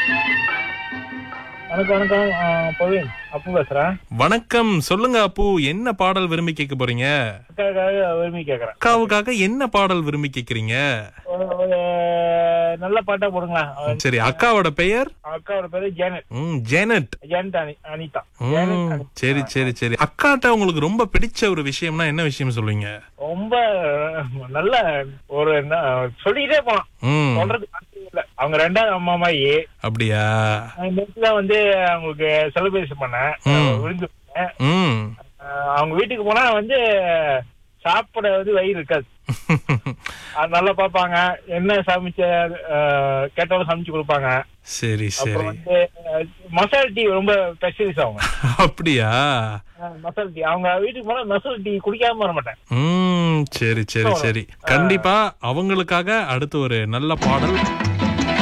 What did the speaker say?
வணக்கம் வணக்கம் ஆ, பிரவீன் அப்பு பேசுறேன் வணக்கம் சொல்லுங்க அப்பு என்ன பாடல் விரும்பி கேட்க போறீங்க அக்காவுக்காக விரும்பி கேக்குறேன் அக்காவுக்காக என்ன பாடல் விரும்பி கேக்குறீங்க ஒரு ஒரு நல்ல பாட்டா போடுங்களேன் அவன் சரி அக்காவோட பெயர் அக்காவோட பேரு ஜேனட் ம் ஜேனட் ஜேனட் அனி அனிதா ஜேனட் ம், அனிதா. சரி சரி சரி அக்காட்ட உங்களுக்கு ரொம்ப பிடிச்ச ஒரு விஷயம்னா என்ன விஷயம் சொல்லுவீங்க ரொம்ப நல்ல ஒரு என்ன, சொல்லிக்கிட்டே போலாம் ம் சொல்றது வார்த்தையே இல்ல அவங்க ரெண்டாவது அம்மா மாதிரி அப்படியா நேற்று தான் வந்து அவங்களுக்கு செலிப்ரேஷன் பண்ணேன் ம். விருந்து பண்ணேன். ம் அஹ் அவங்க வீட்டுக்கு போனா வந்து சாப்பிட வந்து வயிறு இருக்காது அது நல்லா பார்ப்பாங்க என்ன சமைச்ச அஹ், கேட்டாலும் சமைச்சு கொடுப்பாங்க சரி அப்புறம் சரி வந்து அஹ், மசாலா டீ ரொம்ப ஸ்பெஷலிஸ்ட் அவங்க அப்படியா அஹ், மசாலா டீ அவங்க வீட்டுக்கு போனா மசாலா டீ குடிக்காம வர மாட்டேன் ம் சரி சரி சரி கண்டிப்பா அவங்களுக்காக அடுத்து ஒரு நல்ல பாடல்